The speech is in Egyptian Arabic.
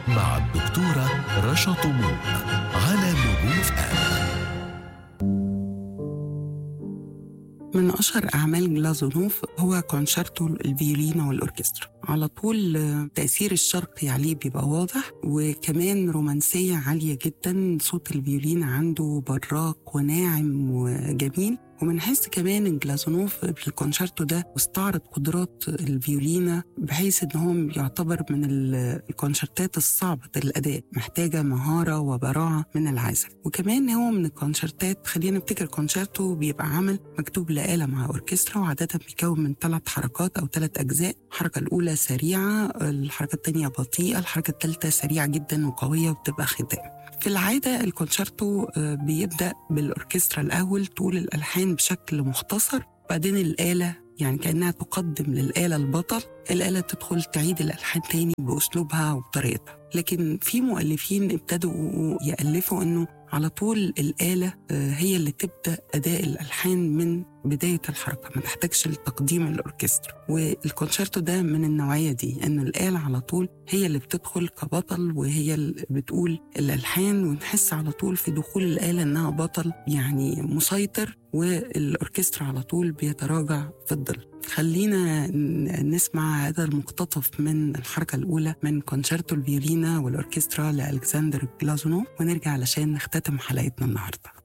مع الدكتورة رشا طموح على نجوم آم من أشهر أعمال جلازونوف هو كونشيرتو الفيولينا والأوركسترا على طول آه، تأثير الشرقي عليه بيبقى واضح وكمان رومانسية عالية جدا صوت الفيولين عنده براق وناعم وجميل وبنحس كمان ان جلازونوف في الكونشيرتو ده استعرض قدرات الفيولينا بحيث ان هو يعتبر من ال- الكونشيرتات الصعبة الاداء محتاجة مهارة وبراعة من العازف وكمان هو من الكونشيرتات خلينا نفتكر كونشيرتو بيبقى عمل مكتوب لآلة مع أوركسترا وعادة بيكون من ثلاث حركات أو ثلاث أجزاء الحركة الأولى سريعة الحركة الثانية بطيئة الحركة الثالثة سريعة جدا وقوية وبتبقى ختام في العادة الكونشيرتو آه، بيبدأ بالأوركسترا الأول تقول الألحان بشكل مختصر بعدين الآلة يعني كأنها تقدم للآلة البطل الآلة تدخل تعيد الألحان تاني بأسلوبها وبطريقتها لكن في مؤلفين ابتدوا يألفوا أنه على طول الآلة آه، هي اللي تبدأ أداء الألحان من بداية الحركة ما تحتاجش لتقديم الأوركسترا والكونشيرتو ده من النوعية دي أن الآلة على طول هي اللي بتدخل كبطل وهي اللي بتقول الألحان ونحس على طول في دخول الآلة أنها بطل يعني مسيطر والأوركسترا على طول بيتراجع في الظل خلينا ن- نسمع هذا المقتطف من الحركة الأولى من كونشيرتو الفيولينا والأوركسترا لألكسندر جلازونوف ونرجع علشان نختتم حلقتنا النهارده